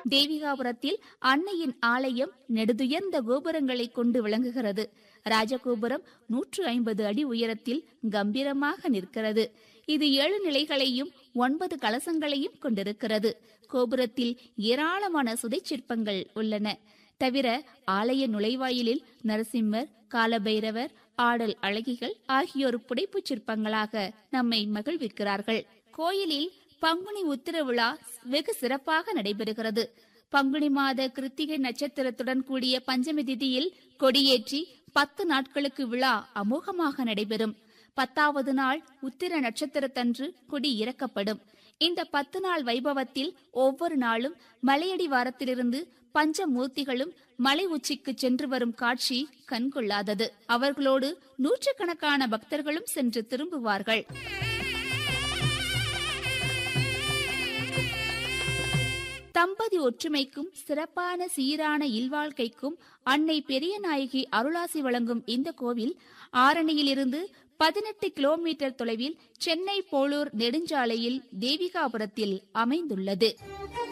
தேவிகாபுரத்தில் அன்னையின் ஆலயம் நெடுதுயர்ந்த கோபுரங்களை கொண்டு விளங்குகிறது ராஜகோபுரம் நூற்று ஐம்பது அடி உயரத்தில் கம்பீரமாக நிற்கிறது இது ஏழு நிலைகளையும் ஒன்பது கலசங்களையும் கொண்டிருக்கிறது கோபுரத்தில் ஏராளமான சுதை சிற்பங்கள் உள்ளன தவிர ஆலய நுழைவாயிலில் நரசிம்மர் காலபைரவர் ஆடல் அழகிகள் ஆகியோர் புடைப்புச் சிற்பங்களாக நம்மை மகிழ்விக்கிறார்கள் கோயிலில் பங்குனி உத்திர விழா வெகு சிறப்பாக நடைபெறுகிறது பங்குனி மாத கிருத்திகை நட்சத்திரத்துடன் கூடிய பஞ்சமி திதியில் கொடியேற்றி பத்து நாட்களுக்கு விழா அமோகமாக நடைபெறும் பத்தாவது நாள் உத்திர நட்சத்திரத்தன்று கொடி இறக்கப்படும் இந்த பத்து நாள் வைபவத்தில் ஒவ்வொரு நாளும் மலையடி வாரத்திலிருந்து பஞ்சமூர்த்திகளும் மலை உச்சிக்கு சென்று வரும் காட்சி கண்கொள்ளாதது அவர்களோடு நூற்றுக்கணக்கான பக்தர்களும் சென்று திரும்புவார்கள் தம்பதி ஒற்றுமைக்கும் சிறப்பான சீரான இல்வாழ்க்கைக்கும் அன்னை பெரியநாயகி அருளாசி வழங்கும் இந்த கோவில் ஆரணியிலிருந்து பதினெட்டு கிலோமீட்டர் தொலைவில் சென்னை போலூர் நெடுஞ்சாலையில் தேவிகாபுரத்தில் அமைந்துள்ளது